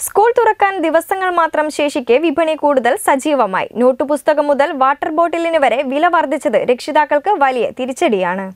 school തുറക്കാൻ ദിവസങ്ങൾ മാത്രം ശേഷിക്കെ വിപണി കൂടുതൽ സജീവമായി നോട്ടുപുസ്തകം മുതൽ വാട്ടർ ബോട്ടിലിന് വരെ വില വർദ്ധിച്ചത് രക്ഷിതാക്കൾക്ക് വലിയ തിരിച്ചടിയാണ്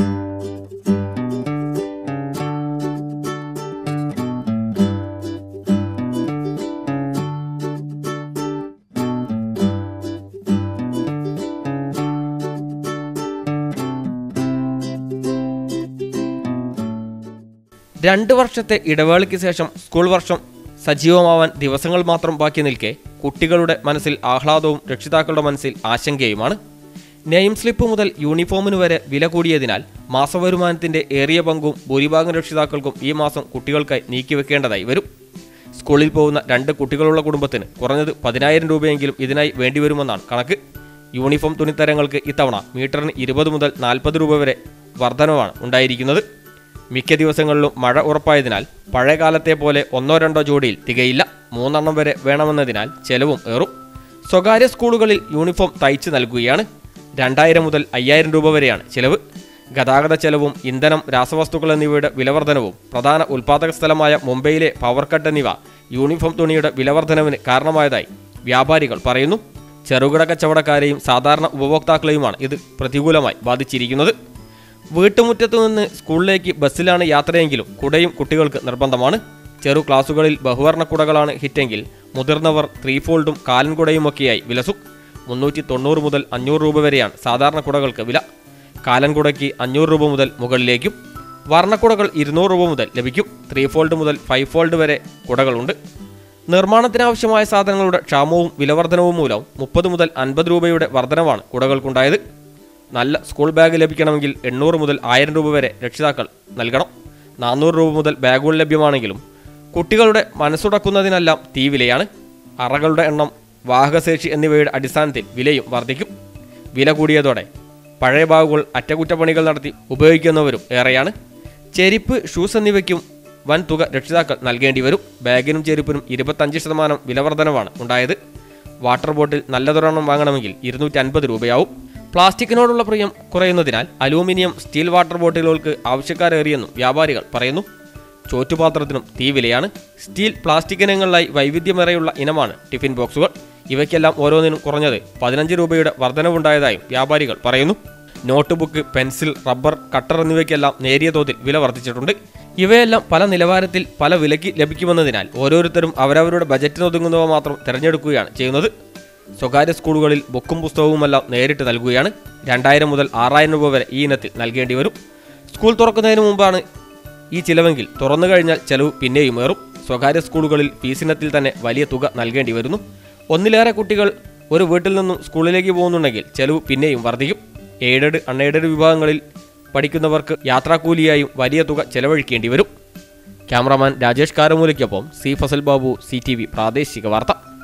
രണ്ട് വർഷത്തെ ഇടവേളയ്ക്ക് ശേഷം സ്കൂൾ വർഷം സജീവമാവാൻ ദിവസങ്ങൾ മാത്രം ബാക്കി നിൽക്കെ കുട്ടികളുടെ മനസ്സിൽ ആഹ്ലാദവും രക്ഷിതാക്കളുടെ മനസ്സിൽ ആശങ്കയുമാണ് നെയിം സ്ലിപ്പ് മുതൽ യൂണിഫോമിന് വരെ വില കൂടിയതിനാൽ മാസവരുമാനത്തിന്റെ ഏറിയ പങ്കും ഭൂരിഭാഗം രക്ഷിതാക്കൾക്കും ഈ മാസം കുട്ടികൾക്കായി നീക്കിവെക്കേണ്ടതായി വരും സ്കൂളിൽ പോകുന്ന രണ്ട് കുട്ടികളുള്ള കുടുംബത്തിന് കുറഞ്ഞത് പതിനായിരം രൂപയെങ്കിലും ഇതിനായി വേണ്ടിവരുമെന്നാണ് കണക്ക് യൂണിഫോം തുണിത്തരങ്ങൾക്ക് ഇത്തവണ മീറ്ററിന് ഇരുപത് മുതൽ നാൽപ്പത് രൂപ വരെ വർധനവാണ് ഉണ്ടായിരിക്കുന്നത് മിക്ക ദിവസങ്ങളിലും മഴ ഉറപ്പായതിനാൽ പഴയ കാലത്തെ പോലെ ഒന്നോ രണ്ടോ ജോഡിയിൽ തികയില്ല മൂന്നെണ്ണം വരെ വേണമെന്നതിനാൽ ചെലവും ഏറും സ്വകാര്യ സ്കൂളുകളിൽ യൂണിഫോം തയ്ച്ചു നൽകുകയാണ് രണ്ടായിരം മുതൽ അയ്യായിരം രൂപ വരെയാണ് ചെലവ് ഗതാഗത ചെലവും ഇന്ധനം രാസവസ്തുക്കൾ എന്നിവയുടെ വിലവർധനവും പ്രധാന ഉൽപ്പാദക സ്ഥലമായ മുംബൈയിലെ പവർ കട്ട് എന്നിവ യൂണിഫോം തുണിയുടെ വിലവർധനവിന് കാരണമായതായി വ്യാപാരികൾ പറയുന്നു ചെറുകിട കച്ചവടക്കാരെയും സാധാരണ ഉപഭോക്താക്കളെയുമാണ് ഇത് പ്രതികൂലമായി ബാധിച്ചിരിക്കുന്നത് വീട്ടുമുറ്റത്തു നിന്ന് സ്കൂളിലേക്ക് ബസ്സിലാണ് യാത്രയെങ്കിലും കുടയും കുട്ടികൾക്ക് നിർബന്ധമാണ് ചെറു ക്ലാസുകളിൽ ബഹുവർണ്ണ കുടകളാണ് ഹിറ്റെങ്കിൽ മുതിർന്നവർ ത്രീ ഫോൾഡും കാലൻ കുടയുമൊക്കെയായി വിലസും മുന്നൂറ്റി തൊണ്ണൂറ് മുതൽ അഞ്ഞൂറ് രൂപ വരെയാണ് സാധാരണ കുടകൾക്ക് വില കാലൻ കുടയ്ക്ക് അഞ്ഞൂറ് രൂപ മുതൽ മുകളിലേക്കും വർണ്ണക്കുടകൾ ഇരുന്നൂറ് രൂപ മുതൽ ലഭിക്കും ത്രീ ഫോൾഡ് മുതൽ ഫൈവ് ഫോൾഡ് വരെ കുടകളുണ്ട് നിർമ്മാണത്തിനാവശ്യമായ സാധനങ്ങളുടെ ക്ഷാമവും വിലവർധനവും മൂലം മുപ്പത് മുതൽ അൻപത് രൂപയുടെ വർധനവാണ് കുടകൾക്കുണ്ടായത് നല്ല സ്കൂൾ ബാഗ് ലഭിക്കണമെങ്കിൽ എണ്ണൂറ് മുതൽ ആയിരം രൂപ വരെ രക്ഷിതാക്കൾ നൽകണം നാനൂറ് രൂപ മുതൽ ബാഗുകൾ ലഭ്യമാണെങ്കിലും കുട്ടികളുടെ മനസ്സുടക്കുന്നതിനെല്ലാം തീ വിലയാണ് അറകളുടെ എണ്ണം വാഹകശേഷി എന്നിവയുടെ അടിസ്ഥാനത്തിൽ വിലയും വർദ്ധിക്കും വില കൂടിയതോടെ പഴയ ബാഗുകൾ അറ്റകുറ്റപ്പണികൾ നടത്തി ഉപയോഗിക്കുന്നവരും ഏറെയാണ് ചെരിപ്പ് ഷൂസ് എന്നിവയ്ക്കും വൻ തുക രക്ഷിതാക്കൾ നൽകേണ്ടി വരും ബാഗിനും ചെരുപ്പിനും ഇരുപത്തഞ്ച് ശതമാനം വിലവർധനവാണ് ഉണ്ടായത് വാട്ടർ ബോട്ടിൽ നല്ലതൊരെണ്ണം വാങ്ങണമെങ്കിൽ ഇരുന്നൂറ്റി അൻപത് രൂപയാവും പ്ലാസ്റ്റിക്കിനോടുള്ള പ്രിയം കുറയുന്നതിനാൽ അലൂമിനിയം സ്റ്റീൽ വാട്ടർ ബോട്ടിലുകൾക്ക് ആവശ്യക്കാരേറിയെന്നും വ്യാപാരികൾ പറയുന്നു ചോറ്റുപാത്രത്തിനും തീ വിലയാണ് സ്റ്റീൽ പ്ലാസ്റ്റിക് ഇനങ്ങളിലായി വൈവിധ്യമേറെയുള്ള ഇനമാണ് ടിഫിൻ ബോക്സുകൾ ഇവയ്ക്കെല്ലാം ഓരോന്നിനും കുറഞ്ഞത് പതിനഞ്ച് രൂപയുടെ വർധനവുണ്ടായതായും വ്യാപാരികൾ പറയുന്നു notebook pencil rubber cutter എന്നിവയ്ക്കെല്ലാം നേരിയ തോതിൽ വില വർദ്ധിച്ചിട്ടുണ്ട് ഇവയെല്ലാം പല നിലവാരത്തിൽ പല വിലയ്ക്ക് ലഭിക്കുമെന്നതിനാൽ ഓരോരുത്തരും അവരവരുടെ ബജറ്റിനൊതുങ്ങുന്നവ മാത്രം തിരഞ്ഞെടുക്കുകയാണ് ചെയ്യുന്നത് സ്വകാര്യ സ്കൂളുകളിൽ ബുക്കും പുസ്തകവുമെല്ലാം നേരിട്ട് നൽകുകയാണ് രണ്ടായിരം മുതൽ ആറായിരം രൂപ വരെ ഈ ഇനത്തിൽ നൽകേണ്ടി വരും സ്കൂൾ തുറക്കുന്നതിന് മുമ്പാണ് ഈ ചിലവെങ്കിൽ തുറന്നു കഴിഞ്ഞാൽ ചെലവ് പിന്നെയും ഏറും സ്വകാര്യ സ്കൂളുകളിൽ ഫീസിനത്തിൽ തന്നെ വലിയ തുക നൽകേണ്ടി വരുന്നു ഒന്നിലേറെ കുട്ടികൾ ഒരു വീട്ടിൽ നിന്നും സ്കൂളിലേക്ക് പോകുന്നുണ്ടെങ്കിൽ ചെലവ് പിന്നെയും വർദ്ധിക്കും എയ്ഡഡ് അൺഎയ്ഡഡ് വിഭാഗങ്ങളിൽ പഠിക്കുന്നവർക്ക് യാത്രാക്കൂലിയായും വലിയ തുക ചെലവഴിക്കേണ്ടി വരും ക്യാമറാമാൻ രാജേഷ് കാരമൂലയ്ക്കൊപ്പം C Fazal Babu C T V പ്രാദേശിക വാർത്ത